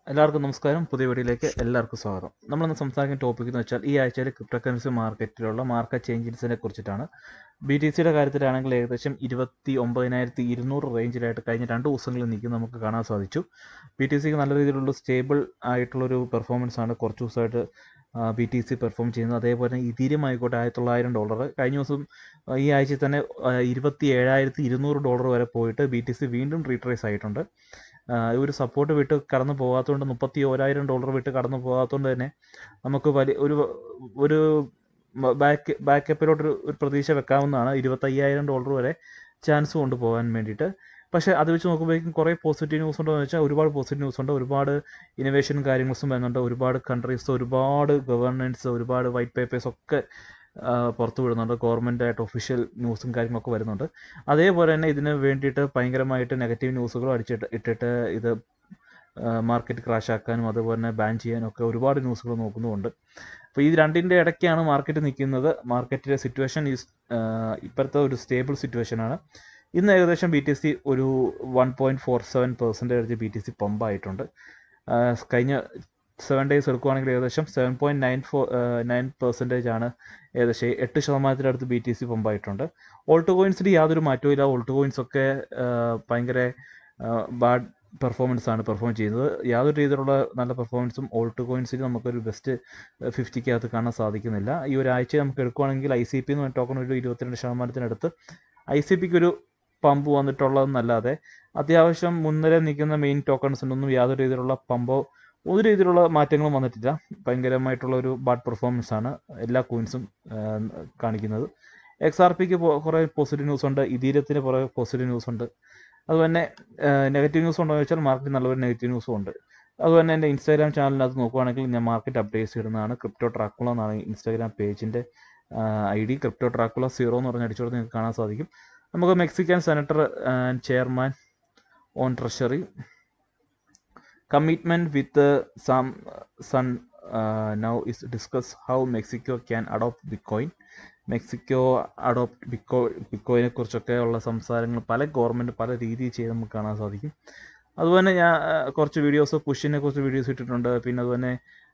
എല്ലാവർക്കും നമസ്കാരം പുതിയ വീഡിയോയിലേക്ക് എല്ലാവർക്കും സ്വാഗതം നമ്മളിന്ന് സംസാരിക്കുന്ന ടോപ്പിക് എന്ന് വെച്ചാൽ ഈ ആഴ്ചയിൽ ക്രിപ്റ്റോ കറൻസി മാർക്കറ്റിലുള്ള മാർക്കറ്റ് ചേഞ്ചസിനെ കുറിച്ചിട്ടാണ് ബി ടി സിയുടെ കാര്യത്തിലാണെങ്കിൽ ഏകദേശം ഇരുപത്തി ഒമ്പതിനായിരത്തി ഇരുന്നൂറ് റേഞ്ചിലായിട്ട് കഴിഞ്ഞ രണ്ട് ദിവസങ്ങളിൽ നിൽക്കുന്ന നമുക്ക് കാണാൻ സാധിച്ചു ബി ടി സിക്ക് നല്ല രീതിയിലുള്ള സ്റ്റേബിൾ ആയിട്ടുള്ളൊരു പെർഫോമൻസ് ആണ് കുറച്ച് ദിവസമായിട്ട് ബി ടി സി പെർഫോം ചെയ്യുന്നത് അതേപോലെ തന്നെ ഇതീരിയം ആയിക്കോട്ടെ ആയിരത്തി തൊള്ളായിരം ഡോളർ കഴിഞ്ഞ ദിവസം ആ, ഈ ആഴ്ചയിൽ തന്നെ ഇരുപത്തി ഏഴായിരത്തി ഇരുന്നൂറ് ഡോളർ വരെ പോയിട്ട് ബി ടി സി വീണ്ടും റീട്രേസ് ആയിട്ടുണ്ട് ആ, ഒരു സപ്പോർട്ട് വിട്ട് കടന്നു പോകാത്തതുകൊണ്ട് മുപ്പത്തി ഓരായിരം ഡോളർ വിട്ട് കടന്നു പോകാത്തതുകൊണ്ട് തന്നെ നമുക്ക് വലിയ ഒരു ഒരു ബാക്ക് ബാക്കപ്പിലോട്ട് ഒരു പ്രതീക്ഷ വെക്കാവുന്നതാണ് ഇരുപത്തയ്യായിരം ഡോളർ വരെ ചാൻസ് കൊണ്ട് പോകാൻ വേണ്ടിയിട്ട് പക്ഷേ അത് വെച്ച് നോക്കുമ്പോഴേക്കും കുറേ പോസിറ്റീവ് ന്യൂസ് ഉണ്ടോ എന്ന് വെച്ചാൽ ഒരുപാട് പോസിറ്റീവ് ന്യൂസ് ഉണ്ട് ഒരുപാട് ഇന്നോവേഷൻ കാര്യങ്ങൾസും വരുന്നുണ്ട് ഒരുപാട് കൺട്രീസ് ഒരുപാട് ഗവർണൻസ് ഒരുപാട് വൈറ്റ് പേപ്പേഴ്സ് ഒക്കെ ആ, പുറത്തു വിടുന്നുണ്ട് ഗവൺമെൻറ് ആയിട്ട് ഒഫീഷ്യൽ ന്യൂസും കാര്യങ്ങളൊക്കെ വരുന്നുണ്ട് അതേപോലെ തന്നെ ഇതിന് വേണ്ടിയിട്ട് ഭയങ്കരമായിട്ട് നെഗറ്റീവ് ന്യൂസുകൾ അടിച്ചിട്ട് ഇട്ടിട്ട് ഇത് മാർക്കറ്റ് ക്രാഷ് ആക്കാനും അതുപോലെ തന്നെ ബാൻ ചെയ്യാനും ഒക്കെ ഒരുപാട് ന്യൂസുകൾ നോക്കുന്നുമുണ്ട് അപ്പോൾ ഈ രണ്ടിൻ്റെ ഇടയ്ക്കാണ് മാർക്കറ്റ് നിൽക്കുന്നത് മാർക്കറ്റിലെ സിറ്റുവേഷൻ ഈസ് ഇപ്പോഴത്തെ ഒരു സ്റ്റേബിൾ സിറ്റുവേഷനാണ് ഇന്ന് ഏകദേശം ബി ടി സി ഒരു one point four seven percentage B T C പമ്പായിട്ടുണ്ട് കഴിഞ്ഞ സെവൻ ഡേയ്സ് എടുക്കുവാണെങ്കിൽ ഏകദേശം seven point nine four nine percentage ആണ് ഏകദേശം എട്ട് ശതമാനത്തിനടുത്ത് ബി ടി സി പമ്പായിട്ടുണ്ട് ഓൾട്ട് കോയിൻസിൽ യാതൊരു മാറ്റവും ഇല്ല ഓൾട്ട് കോയിൻസ് ഒക്കെ ആ, ഭയങ്കര ബാഡ് പെർഫോമൻസ് ആണ് പെർഫോം ചെയ്യുന്നത് യാതൊരു രീതിയിലുള്ള നല്ല പെർഫോമൻസും ഓൾട്ട് കോയിൻസിൽ നമുക്കൊരു ബെസ്റ്റ് ഫിഫ്റ്റിക്കകത്ത് കാണാൻ സാധിക്കുന്നില്ല ഈ ഒരാഴ്ച നമുക്ക് എടുക്കുവാണെങ്കിൽ ഐ സി പി എന്ന് പറഞ്ഞ ടോക്കൺ ഒരു ഇരുപത്തിരണ്ട് ശതമാനത്തിനടുത്ത് ഐ സി പിക്ക് ഒരു പമ്പ് വന്നിട്ടുള്ളതെന്നല്ലാതെ അത്യാവശ്യം മുൻനിര നിൽക്കുന്ന മെയിൻ ടോക്കൺസിനൊന്നും യാതൊരു രീതിയിലുള്ള പമ്പോ ഒരു രീതിയിലുള്ള മാറ്റങ്ങളും വന്നിട്ടില്ല ഭയങ്കരമായിട്ടുള്ള ഒരു ബാഡ് പെർഫോമൻസ് ആണ് എല്ലാ കോയിൻസും കാണിക്കുന്നത് എക്സ് ആർ പിക്ക് കുറേ പോസിറ്റീവ് ന്യൂസ് ഉണ്ട് ഇതീരത്തിന് കുറേ പോസിറ്റീവ് ന്യൂസ് ഉണ്ട് അതുപോലെ തന്നെ നെഗറ്റീവ് ന്യൂസ് ഉണ്ടോ എന്ന് വെച്ചാൽ മാർക്കറ്റ് നല്ലൊരു നെഗറ്റീവ് ന്യൂസും ഉണ്ട് അതുപോലെ തന്നെ എൻ്റെ ഇൻസ്റ്റാഗ്രാം ചാനലിനകത്ത് നോക്കുവാണെങ്കിൽ ഞാൻ മാർക്കറ്റ് അപ്ഡേറ്റ്സ് ഇടുന്നതാണ് ക്രിപ്റ്റോ ട്രാക്കുള എന്നാണ് ഇൻസ്റ്റാഗ്രാം പേജിൻ്റെ I D crypto Trackula zero എന്ന് പറഞ്ഞ് അടിച്ചോട് നിങ്ങൾക്ക് കാണാൻ സാധിക്കും നമുക്ക് Mexican senator and chairman on treasury commitment with uh, some uh, sun uh, now is discuss how Mexico can adopt Bitcoin. Mexico adopt ബിക്കോ ബിക്കോയിനെ കുറിച്ചൊക്കെ ഉള്ള സംസാരങ്ങൾ പല ഗവൺമെൻറ് പല രീതിയിൽ ചെയ്ത് നമുക്ക് കാണാൻ സാധിക്കും അതുപോലെ ഞാൻ ആ, കുറച്ച് വീഡിയോസ് പുഷിനെ കുറിച്ച് വീഡിയോസ് ഇട്ടിട്ടുണ്ട് പിന്നെ അതുപോലെ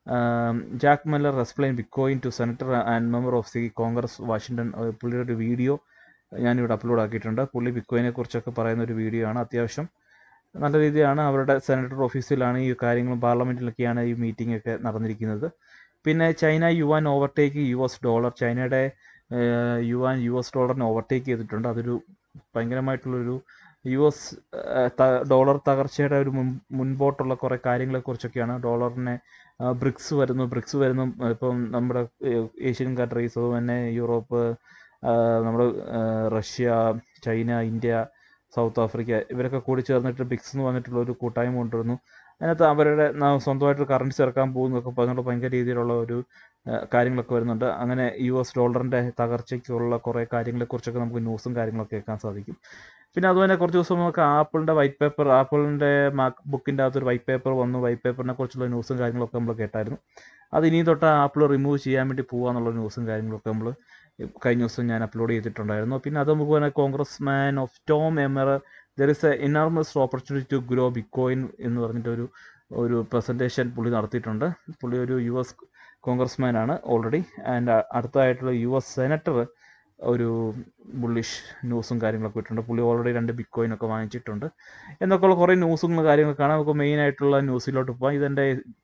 ജാക്ക് മെല്ലർ റെസ്പ്ലെയിൻ bitcoin to senator and member of സി കോൺഗ്രസ് വാഷിങ്ടൺ ആ, പുള്ളിയുടെ ഒരു വീഡിയോ ഞാനിവിടെ അപ്ലോഡ് ആക്കിയിട്ടുണ്ട് പുള്ളി ബിക്കോയിനെ കുറിച്ചൊക്കെ പറയുന്ന ഒരു വീഡിയോ ആണ് അത്യാവശ്യം നല്ല രീതിയാണ് അവരുടെ സെനറ്റർ ഓഫീസിലാണ് ഈ കാര്യങ്ങളും പാർലമെൻറ്റിലൊക്കെയാണ് ഈ മീറ്റിംഗ് ഒക്കെ നടന്നിരിക്കുന്നത് പിന്നെ China yuan overtake U S dollar ചൈനയുടെ ഏഹ്, യുവാൻ യു എസ് ഡോളറിനെ ഓവർടേക്ക് ചെയ്തിട്ടുണ്ട് അതൊരു ഭയങ്കരമായിട്ടുള്ളൊരു യു എസ് ഡോളർ തകർച്ചയുടെ ഒരു മുൻ മുൻപോട്ടുള്ള കുറേ കാര്യങ്ങളെക്കുറിച്ചൊക്കെയാണ് ഡോളറിനെ ബ്രിക്സ് വരുന്നു ബ്രിക്സ് വരുന്നു ഇപ്പം നമ്മുടെ ഏഹ്, ഏഷ്യൻ കൺട്രീസ് അതുപോലെ തന്നെ യൂറോപ്പ് ആഹ്, നമ്മുടെ ആഹ്, Russia China India South Africa ഇവരൊക്കെ കൂടി ചേർന്നിട്ട് ബിക്സ് എന്ന് പറഞ്ഞിട്ടുള്ള ഒരു കൂട്ടായ്മ കൊണ്ടുവരുന്നു അതിനകത്ത് അവരുടെ ന- സ്വന്തമായിട്ട് കറൻസി ഇറക്കാൻ പോകുന്നതൊക്കെ പറഞ്ഞുള്ള ഭയങ്കര രീതിയിലുള്ള ഒരു ആ, കാര്യങ്ങളൊക്കെ വരുന്നുണ്ട് അങ്ങനെ യു എസ് ഡോളറിൻ്റെ തകർച്ചയ്ക്കുള്ള കുറേ കാര്യങ്ങളെക്കുറിച്ചൊക്കെ നമുക്ക് ന്യൂസും കാര്യങ്ങളൊക്കെ കേൾക്കാൻ സാധിക്കും പിന്നെ അതുപോലെ കുറച്ച് ദിവസം നമുക്ക് ആപ്പിളിൻ്റെ വൈറ്റ് പേപ്പർ ആപ്പിളിൻ്റെ മാക് ബുക്കിൻ്റെ അകത്തൊരു വൈറ്റ് പേപ്പർ വന്നു വൈറ്റ് പേപ്പറിനെ കുറിച്ചുള്ള ന്യൂസും കാര്യങ്ങളൊക്കെ നമ്മൾ കേട്ടായിരുന്നു അത് ഇനി തൊട്ട് ആപ്പിൾ റിമൂവ് ചെയ്യാൻ വേണ്ടി പോകാന്നുള്ള ന്യൂസും കാര്യങ്ങളൊക്കെ നമ്മൾ കഴിഞ്ഞ ദിവസം ഞാൻ അപ്ലോഡ് ചെയ്തിട്ടുണ്ടായിരുന്നു പിന്നെ അത് നമുക്ക് തന്നെ congressman of Tom Emmer there is a enormous opportunity to grow bitcoin എന്ന് പറഞ്ഞിട്ട് ഒരു ഒരു പ്രസൻറ്റേഷൻ പുള്ളി നടത്തിയിട്ടുണ്ട് പുള്ളി ഒരു യു എസ് കോൺഗ്രസ്മാൻ ആണ് ഓൾറെഡി ആൻഡ് അടുത്തതായിട്ടുള്ള യു എസ് സെനറ്റർ ഒരു ബുള്ളിഷ് ന്യൂസും കാര്യങ്ങളൊക്കെ ഇട്ടിട്ടുണ്ട് പുള്ളി ഓൾറെഡി രണ്ട് ബിക്കോയിൻ ഒക്കെ വാങ്ങിച്ചിട്ടുണ്ട് എന്നൊക്കെയുള്ള കുറേ ന്യൂസും കാര്യങ്ങളൊക്കെ കാണാം നമുക്ക് മെയിൻ ആയിട്ടുള്ള ന്യൂസിലോട്ട് പോകാം ഇതെൻ്റെ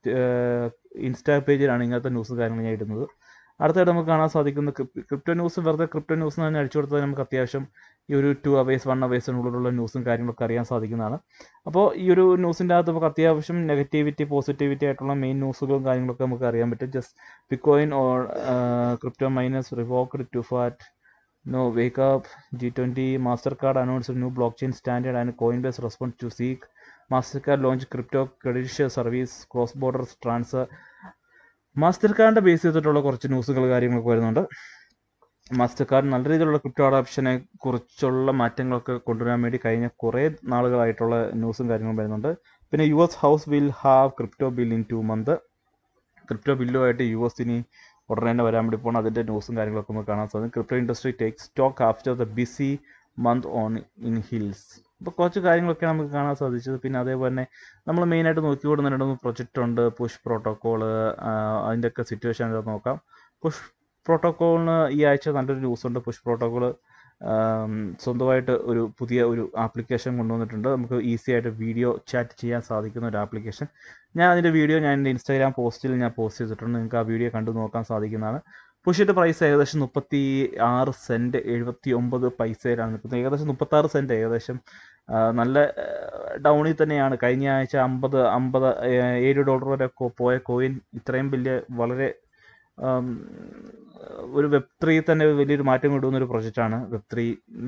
ഇൻസ്റ്റാ പേജിലാണ് ഇങ്ങനത്തെ ന്യൂസ് കാര്യങ്ങൾ ഞാൻ ഇടുന്നത് അടുത്തായിട്ട് നമുക്ക് കാണാൻ സാധിക്കുന്ന ക്രിപ്റ്റോ ന്യൂസ് വെറുതെ ക്രിപ്റ്റോ ന്യൂസ് എന്ന് തന്നെ അടിച്ചു കൊടുത്താൽ നമുക്ക് അത്യാവശ്യം ഈ ഒരു ടു അവേഴ്സ് വൺ അവേഴ്സിനുള്ളിലുള്ള ന്യൂസും കാര്യങ്ങളൊക്കെ അറിയാൻ സാധിക്കുന്നതാണ് അപ്പോൾ ഈ ഒരു ന്യൂസിൻ്റെ അകത്ത് നമുക്ക് അത്യാവശ്യം നെഗറ്റിവിറ്റി പോസിറ്റിവിറ്റി ആയിട്ടുള്ള മെയിൻ ന്യൂസുകളും കാര്യങ്ങളൊക്കെ നമുക്ക് അറിയാൻ പറ്റും just bitcoin or crypto minus revoked to fat no wake up G twenty Mastercard announce new blockchain standard and Coinbase response to seek Mastercard launch crypto credit service cross border transfer മാസ്റ്റർ കാർഡിൻ്റെ base ചെയ്തിട്ടുള്ള കുറച്ച് ന്യൂസുകൾ കാര്യങ്ങളൊക്കെ വരുന്നുണ്ട് master card നല്ല രീതിയിലുള്ള crypto അഡോപ്ഷനെ കുറിച്ചുള്ള മാറ്റങ്ങളൊക്കെ കൊണ്ടുവരാൻ വേണ്ടി കഴിഞ്ഞ കുറേ നാളുകളായിട്ടുള്ള ന്യൂസും കാര്യങ്ങളും വരുന്നുണ്ട് പിന്നെ U S house will have crypto bill in two month crypto ബില്ലുമായിട്ട് യു എസ് ഇനി ഉടനെ തന്നെ വരാൻ വേണ്ടി പോകണം അതിൻ്റെ ന്യൂസും കാര്യങ്ങളൊക്കെ നമുക്ക് കാണാൻ സാധിക്കും crypto industry take stock after the busy month on in hills അപ്പോൾ കുറച്ച് കാര്യങ്ങളൊക്കെ നമുക്ക് കാണാൻ സാധിച്ചത് പിന്നെ അതേപോലെ തന്നെ നമ്മൾ മെയിനായിട്ട് നോക്കിക്കൊടുന്ന രണ്ട് മൂന്ന് പ്രൊജക്റ്റ് ഉണ്ട് പുഷ് പ്രോട്ടോക്കോള് അതിൻ്റെയൊക്കെ സിറ്റുവേഷൻ എന്താ നോക്കാം പുഷ് പ്രോട്ടോക്കോളിന് ഈ ആഴ്ച നല്ലൊരു ന്യൂസ് ഉണ്ട് പുഷ് പ്രോട്ടോക്കോൾ സ്വന്തമായിട്ട് ഒരു പുതിയ ഒരു ആപ്ലിക്കേഷൻ കൊണ്ടുവന്നിട്ടുണ്ട് നമുക്ക് ഈസി ആയിട്ട് വീഡിയോ ചാറ്റ് ചെയ്യാൻ സാധിക്കുന്ന ഒരു ആപ്ലിക്കേഷൻ ഞാൻ അതിൻ്റെ വീഡിയോ ഞാൻ എൻ്റെ ഇൻസ്റ്റാഗ്രാം പോസ്റ്റിൽ ഞാൻ പോസ്റ്റ് ചെയ്തിട്ടുണ്ട് നിങ്ങൾക്ക് ആ വീഡിയോ കണ്ടു നോക്കാൻ സാധിക്കുന്നതാണ് പുഷിൻ്റെ പ്രൈസ് ഏകദേശം മുപ്പത്തി ആറ് സെൻറ്റ് എഴുപത്തി ഒമ്പത് പൈസയിലാണ് നിൽക്കുന്നത് ഏകദേശം മുപ്പത്താറ് സെൻറ്റ് ഏകദേശം ആ, നല്ല ഡൗണിൽ തന്നെയാണ് കഴിഞ്ഞ ആഴ്ച അമ്പത് അമ്പത് ഏഴ് ഡോളർ വരെ കൊ- പോയ കോയിൻ ഇത്രയും വലിയ വളരെ ആം, ഒരു വെബ് ത്രീ തന്നെ വലിയൊരു മാറ്റം കൊണ്ടുവന്ന ഒരു പ്രൊജക്റ്റാണ് web three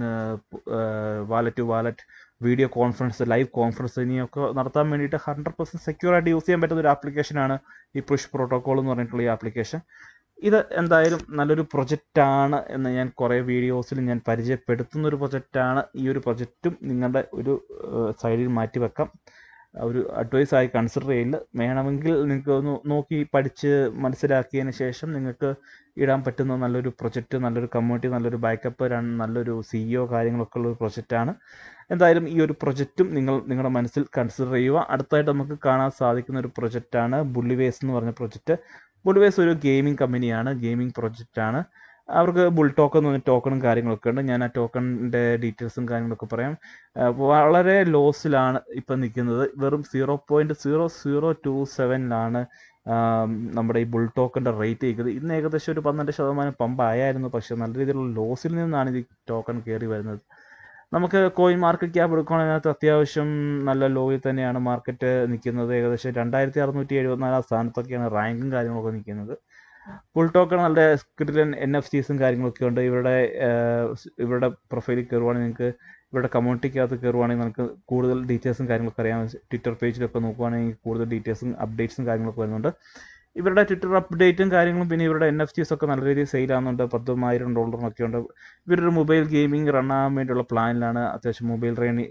wallet to wallet video conference live conference ഇനിയൊക്കെ നടത്താൻ വേണ്ടിയിട്ട് ഹൺഡ്രഡ് പെർസെൻറ്റ് സെക്യൂർ ആയിട്ട് യൂസ് ചെയ്യാൻ പറ്റുന്ന ഒരു ആപ്ലിക്കേഷനാണ് ഈ പുഷ് പ്രോട്ടോകോൾ എന്ന് പറഞ്ഞിട്ടുള്ള ഈ ആപ്ലിക്കേഷൻ ഇത് എന്തായാലും നല്ലൊരു പ്രൊജക്റ്റാണ് എന്ന് ഞാൻ കുറേ വീഡിയോസിൽ ഞാൻ പരിചയപ്പെടുത്തുന്ന ഒരു പ്രൊജക്റ്റാണ് ഈ ഒരു പ്രൊജക്റ്റും നിങ്ങളുടെ ഒരു സൈഡിൽ മാറ്റി വെക്കാം ഒരു അഡ്വൈസ് ആയി കൺസിഡർ ചെയ്യില്ല വേണമെങ്കിൽ നിങ്ങൾക്ക് ഒന്ന് നോക്കി പഠിച്ച് മനസ്സിലാക്കിയതിന് ശേഷം നിങ്ങൾക്ക് ഇടാൻ പറ്റുന്ന നല്ലൊരു പ്രൊജക്റ്റ് നല്ലൊരു കമ്മ്യൂണിറ്റി നല്ലൊരു ബാക്കപ്പ് നല്ലൊരു സിഇഒ കാര്യങ്ങളൊക്കെ ഉള്ള ഒരു പ്രൊജക്റ്റാണ് എന്തായാലും ഈ ഒരു പ്രൊജക്റ്റും നിങ്ങൾ നിങ്ങളുടെ മനസ്സിൽ കൺസിഡർ ചെയ്യുക അടുത്തായിട്ട് നമുക്ക് കാണാൻ സാധിക്കുന്ന ഒരു പ്രൊജക്റ്റാണ് ബുള്ളിവേസ് എന്ന് പറഞ്ഞ പ്രൊജക്റ്റ് ബുള്ളിവേസ് ഒരു ഗെയിമിംഗ് കമ്പനിയാണ് ഗെയിമിംഗ് പ്രൊജക്റ്റാണ് അവർക്ക് ബുൾ ടോക്കൺ എന്ന് പറഞ്ഞ ടോക്കണും കാര്യങ്ങളൊക്കെ ഉണ്ട് ഞാൻ ആ ടോക്കണിൻ്റെ ഡീറ്റെയിൽസും കാര്യങ്ങളൊക്കെ പറയാം ആ, വളരെ ലോസിലാണ് ഇപ്പം നിൽക്കുന്നത് വെറും zero point zero zero two സെവനിലാണ് നമ്മുടെ ഈ ബുൾ ടോക്കണിൻ്റെ റേറ്റ് നിൽക്കുന്നത് ഇന്ന് ഏകദേശം ഒരു പന്ത്രണ്ട് ശതമാനം പമ്പ് ആയായിരുന്നു പക്ഷേ നല്ല രീതിയിലുള്ള ലോസിൽ നിന്നാണ് ഇത് ടോക്കൺ കയറി വരുന്നത് നമുക്ക് കോയിൻ മാർക്കറ്റ് ക്യാപ്പ് എടുക്കുകയാണെങ്കിൽ അതിനകത്ത് അത്യാവശ്യം നല്ല ലോയിൽ തന്നെയാണ് മാർക്കറ്റ് നിൽക്കുന്നത് ഏകദേശം രണ്ടായിരത്തി അറുന്നൂറ്റി എഴുപത്തിനാലാം സ്ഥാനത്തൊക്കെയാണ് റാങ്കും കാര്യങ്ങളൊക്കെ നിൽക്കുന്നത് ഫുൾ ടോക്കൺ നല്ല കിടിലൻ എൻ എഫ് സീസും കാര്യങ്ങളൊക്കെ ഉണ്ട് ഇവരുടെ ആഹ്, ഇവരുടെ പ്രൊഫൈലിൽ കയറുവാണെങ്കിൽ നിങ്ങൾക്ക് ഇവരുടെ കമ്മ്യൂണിറ്റിക്കകത്ത് കയറുവാണെങ്കിൽ നമുക്ക് കൂടുതൽ ഡീറ്റെയിൽസും കാര്യങ്ങളൊക്കെ അറിയാം ട്വിറ്റർ പേജിലൊക്കെ നോക്കുവാണെങ്കിൽ കൂടുതൽ ഡീറ്റെയിൽസും അപ്ഡേറ്റ്സും കാര്യങ്ങളൊക്കെ വരുന്നുണ്ട് ഇവരുടെ ട്വിറ്റർ അപ്ഡേറ്റും കാര്യങ്ങളും പിന്നെ ഇവരുടെ എൻ എഫ് ടിസ് ഒക്കെ നല്ല രീതിയിൽ സെയിൽ ആകുന്നുണ്ട് പത്തുമായിരം ഡോളറിനൊക്കെ ഉണ്ട് ഇവരൊരു മൊബൈൽ ഗെയിമിംഗ് റൺ ആകാൻ വേണ്ടിയുള്ള പ്ലാനിലാണ് അത്യാവശ്യം മൊബൈൽ റേണി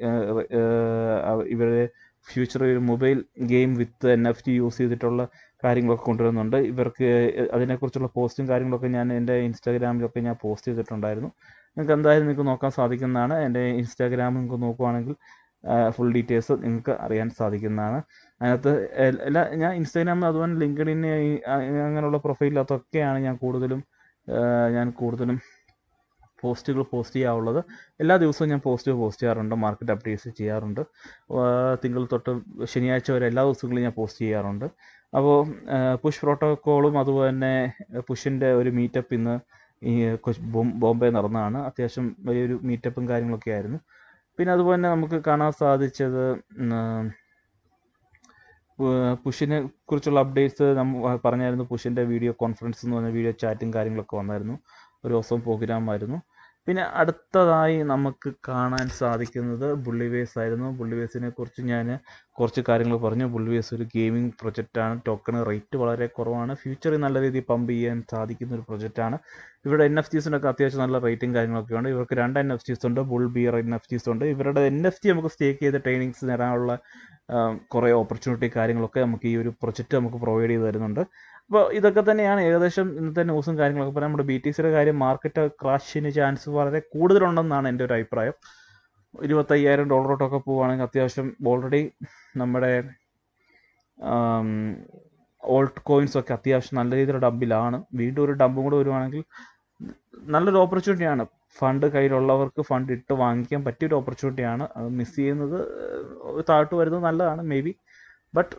ഇവർ ഫ്യൂച്ചർ ഒരു mobile game with N F T use ചെയ്തിട്ടുള്ള കാര്യങ്ങളൊക്കെ കൊണ്ടുവരുന്നുണ്ട് ഇവർക്ക് അതിനെക്കുറിച്ചുള്ള പോസ്റ്റും കാര്യങ്ങളൊക്കെ ഞാൻ എൻ്റെ ഇൻസ്റ്റാഗ്രാമിലൊക്കെ ഞാൻ പോസ്റ്റ് ചെയ്തിട്ടുണ്ടായിരുന്നു നിങ്ങൾക്ക് എന്തായാലും നിങ്ങൾക്ക് നോക്കാൻ സാധിക്കുന്നതാണ് എൻ്റെ ഇൻസ്റ്റാഗ്രാം നിങ്ങൾക്ക് നോക്കുവാണെങ്കിൽ ഫുൾ ഡീറ്റെയിൽസ് നിങ്ങൾക്ക് അറിയാൻ സാധിക്കുന്നതാണ് അതിനകത്ത് എൽ- എല്ലാ ഞാൻ ഇൻസ്റ്റാഗ്രാമിൽ അതുപോലെ ലിങ്ക്ഡിൻ അങ്ങനെയുള്ള പ്രൊഫൈലിനകത്തൊക്കെയാണ് ഞാൻ കൂടുതലും ആ, ഞാൻ കൂടുതലും പോസ്റ്റുകൾ പോസ്റ്റ് ചെയ്യാറുള്ളത് എല്ലാ ദിവസവും ഞാൻ പോസ്റ്റ് പോസ്റ്റ് ചെയ്യാറുണ്ട് മാർക്കറ്റ് അപ്ഡേറ്റ്സ് ചെയ്യാറുണ്ട് ആ, തിങ്കൾ തൊട്ട് ശനിയാഴ്ച വരെ എല്ലാ ദിവസങ്ങളും ഞാൻ പോസ്റ്റ് ചെയ്യാറുണ്ട് അപ്പോൾ പുഷ് പ്രോട്ടോക്കോളും അതുപോലെ തന്നെ പുഷിൻ്റെ ഒരു മീറ്റപ്പ് ഇന്ന് ഈ കൊച്ച് ബോം- ബോംബെ നടന്നതാണ് അത്യാവശ്യം വലിയൊരു മീറ്റപ്പും കാര്യങ്ങളൊക്കെ ആയിരുന്നു പിന്നെ അതുപോലെ തന്നെ നമുക്ക് കാണാൻ സാധിച്ചത് ഉം, പു- പുഷിനെ കുറിച്ചുള്ള അപ്ഡേറ്റ്സ് നമ്മൾ പറഞ്ഞായിരുന്നു പുഷിൻ്റെ വീഡിയോ കോൺഫറൻസ് എന്ന് പറഞ്ഞ വീഡിയോ ചാറ്റും കാര്യങ്ങളൊക്കെ വന്നായിരുന്നു ഒരു ദിവസം പ്രോഗ്രാം ആയിരുന്നു പിന്നെ അടുത്തതായി നമുക്ക് കാണാൻ സാധിക്കുന്നത് ബുള്ളിവേസ് ആയിരുന്നു ബുള്ളിവേസിനെ കുറിച്ച് ഞാൻ കുറച്ച് കാര്യങ്ങൾ പറഞ്ഞു ബുള്ളിവേസ് ഒരു ഗെയിമിംഗ് പ്രൊജക്റ്റാണ് ടോക്കൺ റേറ്റ് വളരെ കുറവാണ് ഫ്യൂച്ചറിൽ നല്ല രീതിയിൽ പമ്പ് ചെയ്യാൻ സാധിക്കുന്ന ഒരു പ്രൊജക്റ്റാണ് ഇവരുടെ എൻ എഫ് ടിസിനൊക്കെ അത്യാവശ്യം നല്ല റേറ്റും കാര്യങ്ങളൊക്കെ ഉണ്ട് ഇവർക്ക് രണ്ട് എൻ എഫ് ടിസ് ഉണ്ട് bull bear N F Ts ഉണ്ട് ഇവരുടെ എൻ എഫ് ടി നമുക്ക് സ്റ്റേക്ക് ചെയ്ത് ട്രെയിനിങ്സ് നേടാനുള്ള ആ, കുറേ ഓപ്പർച്യൂണിറ്റി കാര്യങ്ങളൊക്കെ നമുക്ക് ഈ ഒരു പ്രൊജക്റ്റ് നമുക്ക് പ്രൊവൈഡ് ചെയ്ത് തരുന്നുണ്ട് അപ്പോൾ ഇതൊക്കെ തന്നെയാണ് ഏകദേശം ഇന്നത്തെ ന്യൂസും കാര്യങ്ങളൊക്കെ പറയാം നമ്മുടെ ബി ടി സിയുടെ കാര്യം മാർക്കറ്റ് ക്രാഷിന് ചാൻസ് വളരെ കൂടുതലുണ്ടെന്നാണ് എൻ്റെ ഒരു അഭിപ്രായം ഇരുപത്തയ്യായിരം ഡോളറോട്ടൊക്കെ പോവുകയാണെങ്കിൽ അത്യാവശ്യം ഓൾറെഡി നമ്മുടെ ഓൾട്ട് കോയിൻസ് ഒക്കെ അത്യാവശ്യം നല്ല രീതിയിലുള്ള ഡമ്പിലാണ് വീണ്ടും ഒരു ഡമ്പും കൂടെ വരുവാണെങ്കിൽ നല്ലൊരു ഓപ്പർച്യൂണിറ്റിയാണ് ഫണ്ട് കയ്യിലുള്ളവർക്ക് ഫണ്ട് ഇട്ട് വാങ്ങിക്കാൻ പറ്റിയ ഒരു ഓപ്പർച്യൂണിറ്റിയാണ് അത് മിസ് ചെയ്യുന്നത് ഏഹ്, താഴോട്ട് വരുന്നത് നല്ലതാണ് maybe but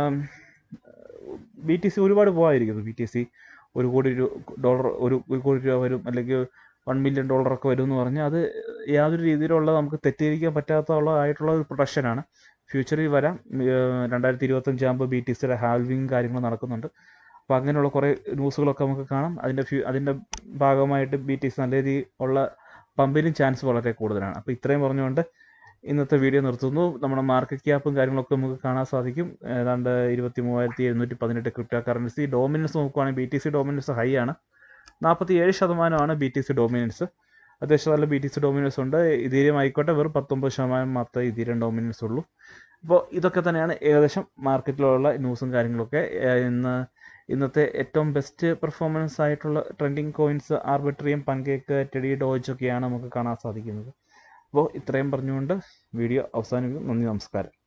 B T C ഒരുപാട് പോകാതിരിക്കുന്നു ബി ടി സി ഒരു കോടി രൂപ ഡോളർ ഒരു ഒരു കോടി രൂപ വരും അല്ലെങ്കിൽ വൺ മില്യൺ ഡോളറൊക്കെ വരും എന്ന് പറഞ്ഞാൽ അത് യാതൊരു രീതിയിലുള്ള നമുക്ക് തെറ്റിദ്ധരിക്കാൻ പറ്റാത്തുള്ള ആയിട്ടുള്ള ഒരു പ്രൊഡക്ഷനാണ് ഫ്യൂച്ചറിൽ വരാം ഏഹ്, രണ്ടായിരത്തി ഇരുപത്തഞ്ചാകുമ്പോൾ ബി ടി സിയുടെ ഹാൽവിങ് കാര്യങ്ങൾ നടക്കുന്നുണ്ട് അപ്പോൾ അങ്ങനെയുള്ള കുറേ ന്യൂസുകളൊക്കെ നമുക്ക് കാണാം അതിൻ്റെ ഫ്യൂ അതിൻ്റെ ഭാഗമായിട്ട് ബി ടി സി നല്ല രീതിയിൽ ഉള്ള പമ്പിനും ചാൻസ് വളരെ കൂടുതലാണ് അപ്പോൾ ഇത്രയും പറഞ്ഞുകൊണ്ട് ഇന്നത്തെ വീഡിയോ നിർത്തുന്നു നമ്മുടെ മാർക്കറ്റ് ക്യാപ്പും കാര്യങ്ങളൊക്കെ നമുക്ക് കാണാൻ സാധിക്കും ഏതാണ്ട് ഇരുപത്തി മൂവായിരത്തി എഴുന്നൂറ്റി പതിനെട്ട് ക്രിപ്റ്റോ കറൻസി ഡോമിനൻസ് നോക്കുവാണെങ്കിൽ B T C dominance high ആണ് നാൽപ്പത്തി ഏഴ് ശതമാനമാണ് ബി ടി സി ഡോമിനൻസ് അത്യാവശ്യം നല്ല ബി ടി സി ഡോമിനൻസ് ഉണ്ട് ഇതീരിയം ആയിക്കോട്ടെ വെറും പത്തൊമ്പത് ശതമാനം മാത്രമേ ഇതീരിയം ഡോമിനൻസ് ഉള്ളൂ അപ്പോൾ ഇതൊക്കെ തന്നെയാണ് ഏകദേശം മാർക്കറ്റിലുള്ള ന്യൂസും കാര്യങ്ങളൊക്കെ ഏഹ് ഇന്ന് ഇന്നത്തെ ഏറ്റവും ബെസ്റ്റ് പെർഫോമൻസ് ആയിട്ടുള്ള trending coins Arbitrum pancake teddy Doge ഒക്കെയാണ് നമുക്ക് കാണാൻ സാധിക്കുന്നത് അപ്പോൾ ഇത്രയും പറഞ്ഞുകൊണ്ട് വീഡിയോ അവസാനിപ്പിക്കും നന്ദി നമസ്കാരം